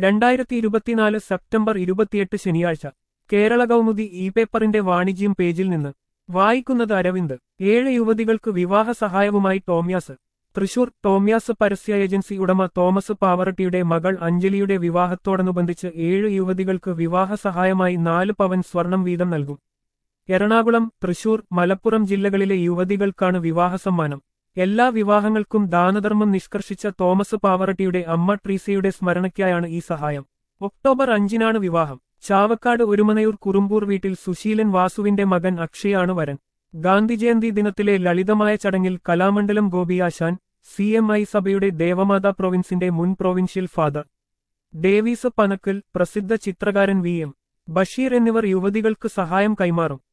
രണ്ടായിരത്തി ഇരുപത്തിനാല് സെപ്റ്റംബർ ഇരുപത്തിയെട്ട് ശനിയാഴ്ച കേരള കൗമുദി ഇ പേപ്പറിന്റെ വാണിജ്യം പേജിൽ നിന്ന് വായിക്കുന്നത് അരവിന്ദ് ഏഴ് യുവതികൾക്ക് വിവാഹ സഹായവുമായി ടോമ്യാസ് തൃശൂർ ടോമ്യാസ് പരസ്യ ഏജൻസി ഉടമ തോമസ് പാവറട്ടിയുടെ മകൾ അഞ്ജലിയുടെ വിവാഹത്തോടനുബന്ധിച്ച് ഏഴ് യുവതികൾക്ക് വിവാഹ സഹായമായി നാല് പവൻ സ്വർണം വീതം നൽകും എറണാകുളം തൃശൂർ മലപ്പുറം ജില്ലകളിലെ യുവതികൾക്കാണ് വിവാഹ സമ്മാനം എല്ലാ വിവാഹങ്ങൾക്കും ദാനധർമ്മം നിഷ്കർഷിച്ച തോമസ് പാവറട്ടിയുടെ അമ്മ ട്രീസയുടെ സ്മരണയ്ക്കായാണ് ഈ സഹായം ഒക്ടോബർ അഞ്ചിനാണ് വിവാഹം ചാവക്കാട് ഒരുമനയൂർ കുറുമ്പൂർ വീട്ടിൽ സുശീലൻ വാസുവിന്റെ മകൻ അക്ഷയാണ് വരൻ ഗാന്ധിജയന്തി ദിനത്തിലെ ലളിതമായ ചടങ്ങിൽ Kalamandalam Gopi Asan C M I സഭയുടെ ദേവമാത പ്രൊവിൻസിന്റെ മുൻ പ്രൊവിൻഷ്യൽ ഫാദർ ഡേവീസ് പനക്കൽ പ്രസിദ്ധ ചിത്രകാരൻ വി എം ബഷീർ എന്നിവർ യുവതികൾക്ക് സഹായം കൈമാറും